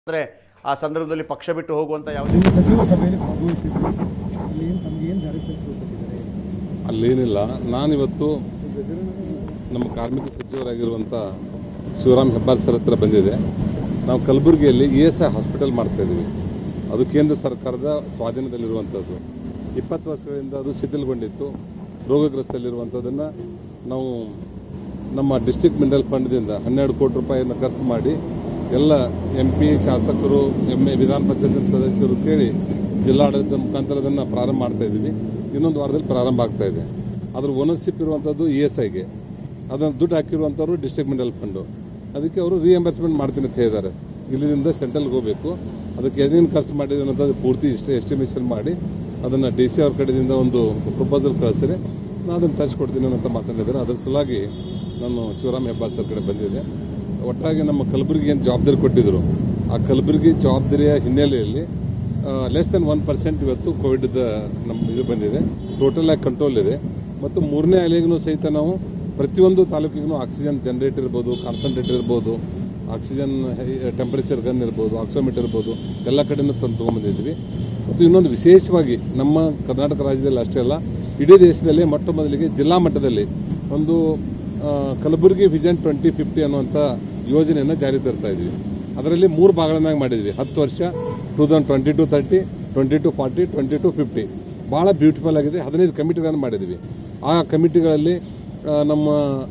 ಅಂದರೆ ಆ ಸಂದರ್ಭದಲ್ಲಿ ಪಕ್ಷ ಬಿಟ್ಟು ಹೋಗುವಂಥ ಯಾವುದೇ ನಿಮ್ಮ ಸಚಿವ ಸಭೆಯಲ್ಲಿ ಭಾಗವಹಿಸಿದ್ರು ಅಲ್ಲಿ ಏನು ತಮಗೆ ಏನು ಡೈರೆಕ್ಷನ್ಸ್ ಕೊಟ್ಟಿದ್ದಾರೆ ಅಲ್ಲೇನಿಲ್ಲ ನಾನಿವತ್ತು ನಮ್ಮ ಕಾರ್ಮಿಕ ಸಚಿವರಾಗಿರುವಂಥ ಶಿವರಾಮ್ ಹೆಬ್ಬಾರ್ ಸರ್ ಹತ್ರ ಬಂದಿದೆ ನಾವು ಕಲಬುರಗಿಯಲ್ಲಿ ಇ ಎಸ್ ಐ ಹಾಸ್ಪಿಟಲ್ ಮಾಡ್ತಾ ಇದ್ದೀವಿ ಅದು ಕೇಂದ್ರ ಸರ್ಕಾರದ ಸ್ವಾಧೀನದಲ್ಲಿರುವಂಥದ್ದು ಇಪ್ಪತ್ತು ವರ್ಷಗಳಿಂದ ಅದು ಶಿಥಿಲಗೊಂಡಿತ್ತು ರೋಗಗ್ರಸ್ತಲ್ಲಿರುವಂಥದ್ದನ್ನು ನಾವು ನಮ್ಮ ಡಿಸ್ಟ್ರಿಕ್ಟ್ ಮಿನರಲ್ ಫಂಡ್ದಿಂದ ಹನ್ನೆರಡು ಕೋಟಿ ರೂಪಾಯಿಯನ್ನು ಖರ್ಚು ಮಾಡಿ ಎಲ್ಲ ಎಂ ಪಿ ಶಾಸಕರು ಎಮ್ ಎ ವಿಧಾನ ಪರಿಷತ್ತಿನ ಸದಸ್ಯರು ಕೇಳಿ ಜಿಲ್ಲಾಡಳಿತದ ಮುಖಾಂತರ ಅದನ್ನು ಪ್ರಾರಂಭ ಮಾಡ್ತಾ ಇದ್ದೀವಿ ಇನ್ನೊಂದು ವಾರದಲ್ಲಿ ಪ್ರಾರಂಭ ಆಗ್ತಾ ಇದೆ ಅದ್ರ ಓನರ್ಶಿಪ್ ಇರುವಂಥದ್ದು ಇ ಎಸ್ ಐಗೆ ಅದನ್ನು ದುಡ್ಡು ಹಾಕಿರುವಂಥವ್ರು ಡಿಸ್ಟ್ರಿಕ್ಟ್ ಮಿನರಲ್ ಫಂಡು ಅದಕ್ಕೆ ಅವರು ರಿಎಂಬರ್ಸ್ಮೆಂಟ್ ಮಾಡ್ತೀನಿ ಅಂತ ಹೇಳಿದ್ದಾರೆ ಇಲ್ಲಿಂದ ಸೆಂಟ್ರಲ್ಗೆ ಹೋಗಬೇಕು ಅದಕ್ಕೆ ಏನೇನು ಖರ್ಚು ಮಾಡಿದ್ರು ಅನ್ನೋದು ಪೂರ್ತಿ ಇಷ್ಟೇ ಎಸ್ಟಿಮೇಷನ್ ಮಾಡಿ ಅದನ್ನು ಡಿ ಸಿ ಅವ್ರ ಕಡೆಯಿಂದ ಒಂದು ಪ್ರಪೋಸಲ್ ಕಳಿಸಿದ್ರೆ ನಾನು ಅದನ್ನು ತರಿಸ್ಕೊಡ್ತೀನಿ ಅಂತ ಮಾತಾಡಿದ್ದಾರೆ ಅದ್ರ ಸಲುವಾಗಿ ನಾನು ಶಿವರಾಮ್ ಹೆಬ್ಬಾರ್ ಸರ್ ಕಡೆ ಬಂದಿದ್ದೆ ಒಟ್ಟಾಗಿ ನಮ್ಮ ಕಲಬುರಗಿ ಏನು ಜವಾಬ್ದಾರಿ ಕೊಟ್ಟಿದ್ರು ಆ ಕಲಬುರಗಿ ಜವಾಬ್ದಾರಿಯ ಹಿನ್ನೆಲೆಯಲ್ಲಿ ಲೆಸ್ ದೆನ್ ಒನ್ ಪರ್ಸೆಂಟ್ ಇವತ್ತು ಕೋವಿಡ್ ನಮ್ಮ ಇದು ಬಂದಿದೆ ಟೋಟಲ್ ಆಗಿ ಕಂಟ್ರೋಲ್ ಇದೆ ಮತ್ತು ಮೂರನೇ ಅಲೆಗೂ ಸಹಿತ ನಾವು ಪ್ರತಿಯೊಂದು ತಾಲೂಕಿಗೂ ಆಕ್ಸಿಜನ್ ಜನರೇಟರ್ ಇರ್ಬೋದು ಕಾನ್ಸಂಟ್ರೇಟರ್ ಇರ್ಬೋದು ಆಕ್ಸಿಜನ್ ಟೆಂಪರೇಚರ್ ಗನ್ ಇರ್ಬೋದು ಆಕ್ಸೋಮೀಟರ್ ಇರ್ಬೋದು ಎಲ್ಲ ಕಡೆನೂ ತಂದು ತೊಗೊಂಬಂದಿದ್ವಿ ಮತ್ತು ಇನ್ನೊಂದು ವಿಶೇಷವಾಗಿ ನಮ್ಮ ಕರ್ನಾಟಕ ರಾಜ್ಯದಲ್ಲಿ ಅಷ್ಟೇ ಅಲ್ಲ ಇಡೀ ದೇಶದಲ್ಲಿ ಮೊಟ್ಟ ಮೊದಲಿಗೆ ಜಿಲ್ಲಾ ಮಟ್ಟದಲ್ಲಿ ಒಂದು ಆ, ಕಲಬುರಗಿ ವಿಷನ್ ಟ್ವೆಂಟಿ ಫಿಫ್ಟಿ ಅನ್ನುವಂಥ ಯೋಜನೆಯನ್ನು ಜಾರಿ ತರ್ತಾ ಇದ್ವಿ ಅದರಲ್ಲಿ ಮೂರು ಭಾಗಗಳನ್ನಾಗಿ ಮಾಡಿದ್ವಿ ಹತ್ತು ವರ್ಷ two thousand twenty to thirty twenty to forty twenty to fifty ಭಾಳ ಬ್ಯೂಟಿಫುಲ್ ಆಗಿದೆ ಹದಿನೈದು ಕಮಿಟಿಗಳನ್ನು ಮಾಡಿದ್ವಿ ಆ ಕಮಿಟಿಗಳಲ್ಲಿ ಆ, ನಮ್ಮ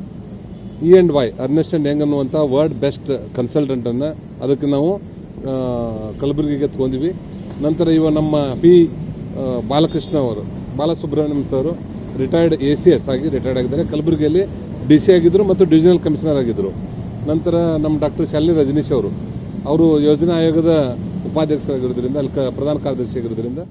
E and Y Ernst and Young ಅನ್ನುವಂಥ ವರ್ಲ್ಡ್ ಬೆಸ್ಟ್ ಕನ್ಸಲ್ಟೆಂಟನ್ನು ಅದಕ್ಕೆ ನಾವು ಆ, ಕಲಬುರಗಿಗೆ ತಗೊಂಡ್ವಿ ನಂತರ ಇವ ನಮ್ಮ ಪಿ ಆ, ಬಾಲಕೃಷ್ಣ ಅವರು Balasubrahmanyam sir retired A C S ಆಗಿ ರಿಟೈರ್ಡ್ ಆಗಿದ್ದಾರೆ ಕಲಬುರಗಿಯಲ್ಲಿ ಡಿ ಸಿ ಆಗಿದ್ದರು ಮತ್ತು ಡಿವಿಷನಲ್ ಕಮಿಷನರ್ ಆಗಿದ್ದರು ನಂತರ ನಮ್ಮ ಡಾಕ್ಟರ್ ಶಾಲಿನಿ ರಜನೀಶ್ ಅವರು ಅವರು ಯೋಜನಾ ಆಯೋಗದ ಉಪಾಧ್ಯಕ್ಷರಾಗಿರೋದ್ರಿಂದ ಅಲ್ಲಿ ಕ- ಪ್ರಧಾನ ಕಾರ್ಯದರ್ಶಿ ಆಗಿರೋದ್ರಿಂದ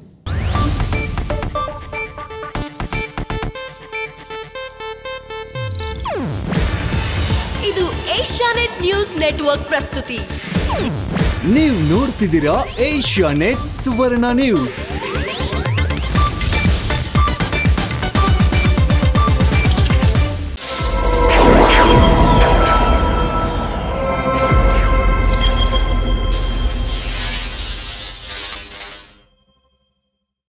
ಇದು ಏಷ್ಯಾನೆಟ್ ನ್ಯೂಸ್ ನೆಟ್ವರ್ಕ್ ಪ್ರಸ್ತುತಿ ನೀವು ನೋಡ್ತಿದ್ದೀರಾ ಏಷ್ಯಾ ನೆಟ್ ಸುವರ್ಣ ನ್ಯೂಸ್